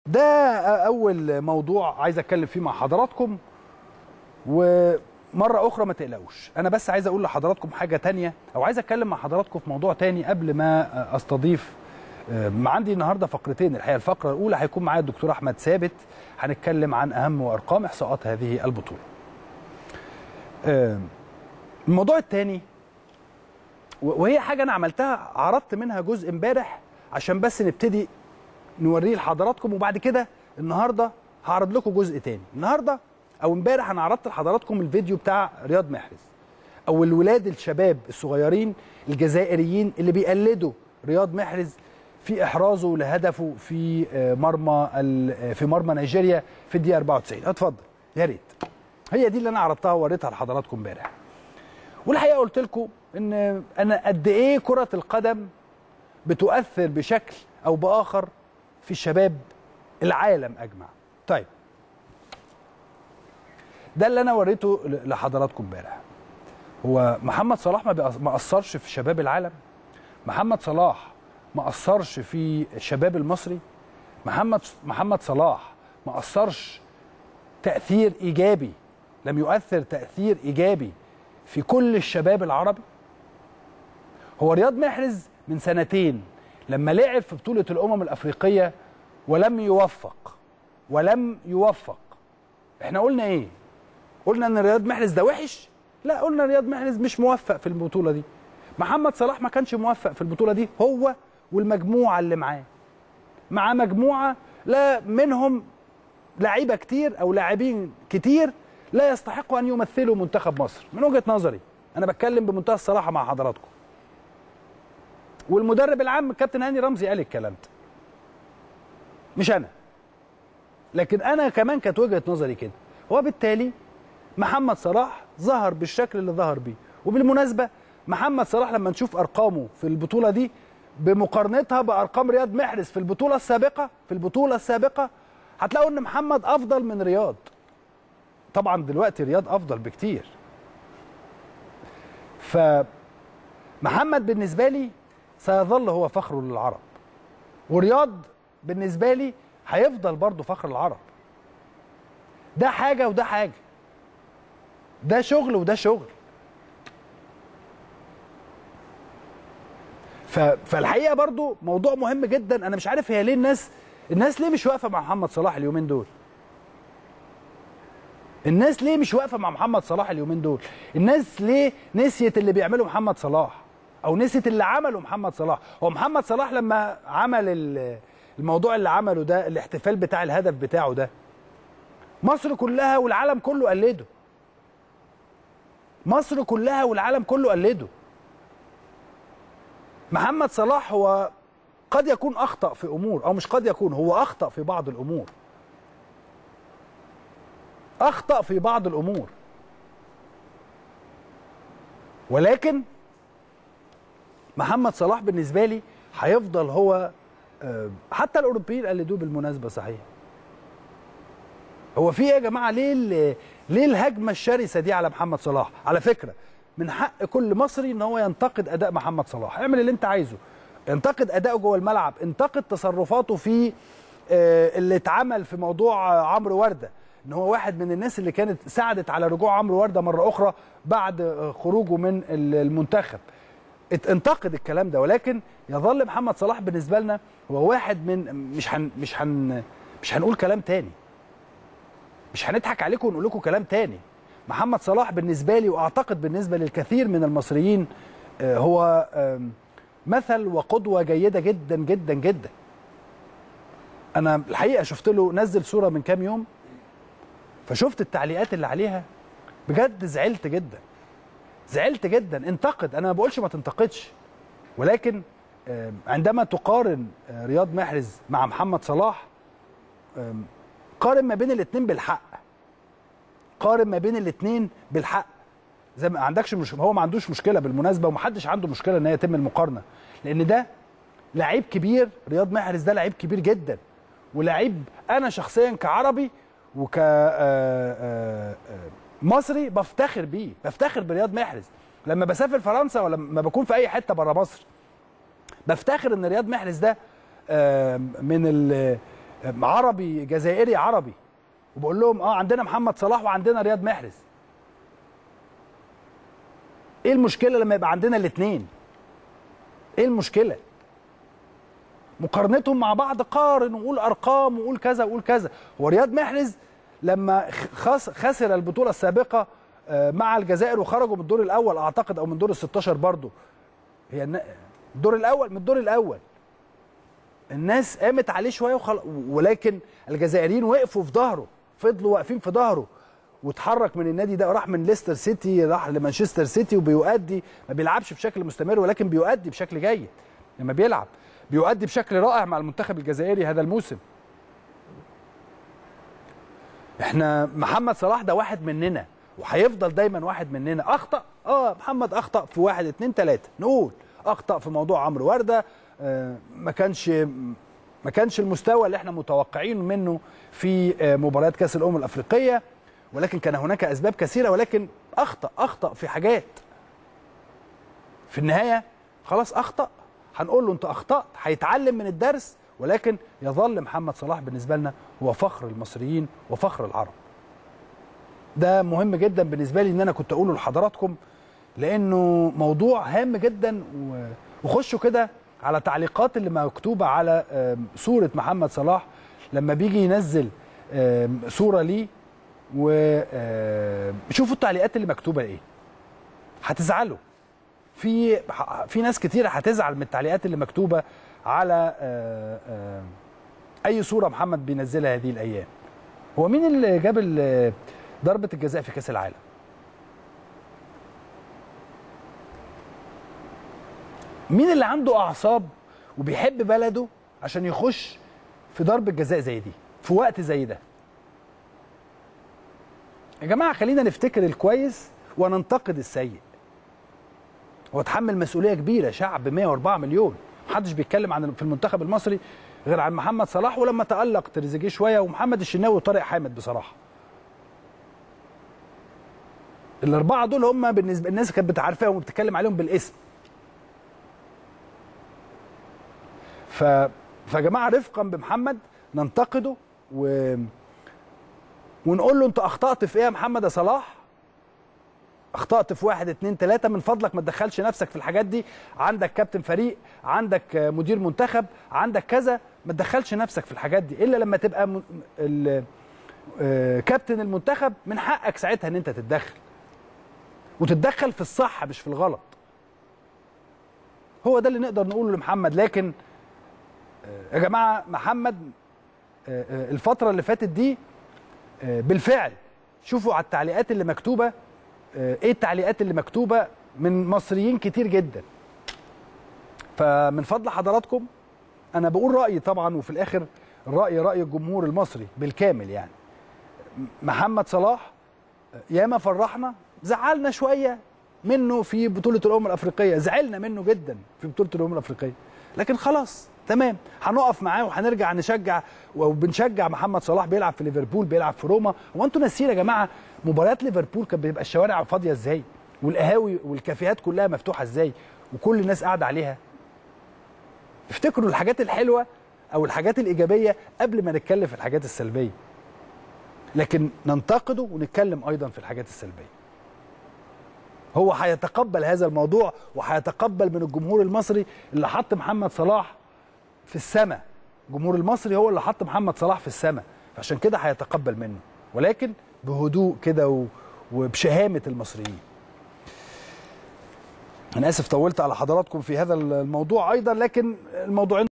ده اول موضوع عايز اتكلم فيه مع حضراتكم ومره اخرى ما تقلقوش انا بس عايز اقول لحضراتكم حاجه تانية او عايز اتكلم مع حضراتكم في موضوع تاني قبل ما استضيف ما عندي النهارده فقرتين الحقيقه الفقره الاولى هيكون معايا الدكتور احمد ثابت هنتكلم عن اهم وارقام احصاءات هذه البطوله الموضوع الثاني وهي حاجه انا عملتها عرضت منها جزء امبارح عشان بس نبتدي نوريه لحضراتكم وبعد كده النهارده هعرض لكم جزء تاني النهارده او امبارح انا عرضت لحضراتكم الفيديو بتاع رياض محرز او الولاد الشباب الصغيرين الجزائريين اللي بيقلدوا رياض محرز في احرازه لهدفه في مرمى في مرمى نيجيريا في الدقيقه 94 اتفضل يا ريت هي دي اللي انا عرضتها ووريتها لحضراتكم امبارح والحقيقه قلت لكم ان انا قد ايه كره القدم بتؤثر بشكل او باخر في شباب العالم اجمع طيب ده اللي انا وريته لحضراتكم امبارح هو محمد صلاح ما اثرش في شباب العالم محمد صلاح ما اثرش في الشباب المصري محمد محمد صلاح ما اثرش تاثير ايجابي لم يؤثر تاثير ايجابي في كل الشباب العربي هو رياض محرز من سنتين لما لعب في بطوله الامم الافريقيه ولم يوفق ولم يوفق احنا قلنا ايه قلنا ان رياض محرز ده وحش لا قلنا رياض محرز مش موفق في البطوله دي محمد صلاح ما كانش موفق في البطوله دي هو والمجموعه اللي معاه مع مجموعه لا منهم لعيبه كتير او لاعبين كتير لا يستحقوا ان يمثلوا منتخب مصر من وجهه نظري انا بتكلم بمنتهى الصراحه مع حضراتكم والمدرب العام الكابتن هاني رمزي قال الكلام ده مش انا لكن انا كمان كانت وجهه نظري كده وبالتالي محمد صلاح ظهر بالشكل اللي ظهر بيه وبالمناسبه محمد صلاح لما نشوف ارقامه في البطوله دي بمقارنتها بارقام رياض محرز في البطوله السابقه في البطوله السابقه هتلاقوا ان محمد افضل من رياض طبعا دلوقتي رياض افضل بكتير فمحمد بالنسبه لي سيظل هو فخر للعرب ورياض بالنسبه لي هيفضل برضه فخر العرب ده حاجه وده حاجه ده شغل وده شغل فالحقيقه برضو موضوع مهم جدا انا مش عارف هي ليه الناس الناس ليه مش واقفه مع محمد صلاح اليومين دول الناس ليه مش واقفه مع محمد صلاح اليومين دول الناس ليه نسيت اللي بيعمله محمد صلاح او نسيت اللي عمله محمد صلاح هو محمد صلاح لما عمل الموضوع اللي عمله ده الاحتفال بتاع الهدف بتاعه ده مصر كلها والعالم كله قلده مصر كلها والعالم كله قلده محمد صلاح هو قد يكون اخطا في امور او مش قد يكون هو اخطا في بعض الامور اخطا في بعض الامور ولكن محمد صلاح بالنسبه لي هيفضل هو حتى الاوروبيين قلدوه بالمناسبه صحيح هو في ايه يا جماعه ليه ليه الهجمه الشرسه دي على محمد صلاح على فكره من حق كل مصري ان هو ينتقد اداء محمد صلاح اعمل اللي انت عايزه انتقد اداؤه جوه الملعب انتقد تصرفاته في اللي اتعمل في موضوع عمرو ورده ان هو واحد من الناس اللي كانت ساعدت على رجوع عمرو ورده مره اخرى بعد خروجه من المنتخب انتقد الكلام ده ولكن يظل محمد صلاح بالنسبه لنا هو واحد من مش هن مش هن مش هنقول كلام تاني مش هنضحك عليكم ونقول لكم كلام تاني محمد صلاح بالنسبه لي واعتقد بالنسبه للكثير من المصريين هو مثل وقدوه جيده جدا جدا جدا انا الحقيقه شفت له نزل صوره من كام يوم فشفت التعليقات اللي عليها بجد زعلت جدا زعلت جدا انتقد انا ما بقولش ما تنتقدش ولكن عندما تقارن رياض محرز مع محمد صلاح قارن ما بين الاثنين بالحق قارن ما بين الاثنين بالحق زي ما عندكش مش هو ما عندوش مشكله بالمناسبه ومحدش عنده مشكله ان هي يتم المقارنه لان ده لعيب كبير رياض محرز ده لعيب كبير جدا ولعيب انا شخصيا كعربي وك مصري بفتخر بيه بفتخر برياض محرز لما بسافر فرنسا ولا لما بكون في اي حته بره مصر بفتخر ان رياض محرز ده من عربي جزائري عربي وبقول لهم اه عندنا محمد صلاح وعندنا رياض محرز ايه المشكله لما يبقى عندنا الاثنين ايه المشكله مقارنتهم مع بعض قارن وقول ارقام وقول كذا وقول كذا هو رياض محرز لما خس خسر البطوله السابقه مع الجزائر وخرجوا من الدور الاول اعتقد او من دور ال 16 برضه هي الدور الاول من الدور الاول الناس قامت عليه شويه وخل... ولكن الجزائريين وقفوا في ظهره فضلوا واقفين في ظهره واتحرك من النادي ده راح من ليستر سيتي راح لمانشستر سيتي وبيؤدي ما بيلعبش بشكل مستمر ولكن بيؤدي بشكل جيد لما بيلعب بيؤدي بشكل رائع مع المنتخب الجزائري هذا الموسم احنا محمد صلاح ده واحد مننا وهيفضل دايما واحد مننا اخطا اه محمد اخطا في واحد اتنين تلاته نقول اخطا في موضوع عمرو ورده آه ما كانش ما كانش المستوى اللي احنا متوقعين منه في آه مباريات كاس الامم الافريقيه ولكن كان هناك اسباب كثيره ولكن اخطا اخطا في حاجات في النهايه خلاص اخطا هنقول له انت اخطات هيتعلم من الدرس ولكن يظل محمد صلاح بالنسبه لنا هو فخر المصريين وفخر العرب ده مهم جدا بالنسبه لي ان انا كنت اقوله لحضراتكم لانه موضوع هام جدا وخشوا كده على تعليقات اللي مكتوبه على صوره محمد صلاح لما بيجي ينزل صوره ليه وشوفوا التعليقات اللي مكتوبه ايه هتزعلوا في في ناس كتير هتزعل من التعليقات اللي مكتوبه على اي صوره محمد بينزلها هذه الايام هو مين اللي جاب ضربه الجزاء في كاس العالم مين اللي عنده اعصاب وبيحب بلده عشان يخش في ضربه جزاء زي دي في وقت زي ده يا جماعه خلينا نفتكر الكويس وننتقد السيء هو اتحمل مسؤوليه كبيره شعب 104 مليون محدش بيتكلم عن في المنتخب المصري غير عن محمد صلاح ولما تالق تريزيجيه شويه ومحمد الشناوي وطارق حامد بصراحه الاربعه دول هم بالنسبه الناس كانت بتعرفهم وبتتكلم عليهم بالاسم ف فيا جماعه رفقا بمحمد ننتقده و ونقول له انت اخطات في ايه يا محمد يا صلاح اخطات في واحد اتنين تلاته من فضلك ما تدخلش نفسك في الحاجات دي عندك كابتن فريق عندك مدير منتخب عندك كذا ما تدخلش نفسك في الحاجات دي الا لما تبقى م... ال... كابتن المنتخب من حقك ساعتها ان انت تتدخل وتتدخل في الصح مش في الغلط هو ده اللي نقدر نقوله لمحمد لكن يا جماعه محمد الفتره اللي فاتت دي بالفعل شوفوا على التعليقات اللي مكتوبه ايه التعليقات اللي مكتوبه من مصريين كتير جدا فمن فضل حضراتكم انا بقول رايي طبعا وفي الاخر الراي راي الجمهور المصري بالكامل يعني محمد صلاح ياما فرحنا زعلنا شويه منه في بطوله الامم الافريقيه زعلنا منه جدا في بطوله الامم الافريقيه لكن خلاص تمام هنقف معاه وهنرجع نشجع وبنشجع محمد صلاح بيلعب في ليفربول بيلعب في روما هو انتوا ناسيين يا جماعه مباريات ليفربول كان بيبقى الشوارع فاضيه ازاي والقهاوي والكافيهات كلها مفتوحه ازاي وكل الناس قاعده عليها افتكروا الحاجات الحلوه او الحاجات الايجابيه قبل ما نتكلم في الحاجات السلبيه لكن ننتقده ونتكلم ايضا في الحاجات السلبيه هو هيتقبل هذا الموضوع وهيتقبل من الجمهور المصري اللي حط محمد صلاح في السماء الجمهور المصري هو اللي حط محمد صلاح في السماء فعشان كده هيتقبل منه ولكن بهدوء كده وبشهامه المصريين انا اسف طولت على حضراتكم في هذا الموضوع ايضا لكن الموضوعين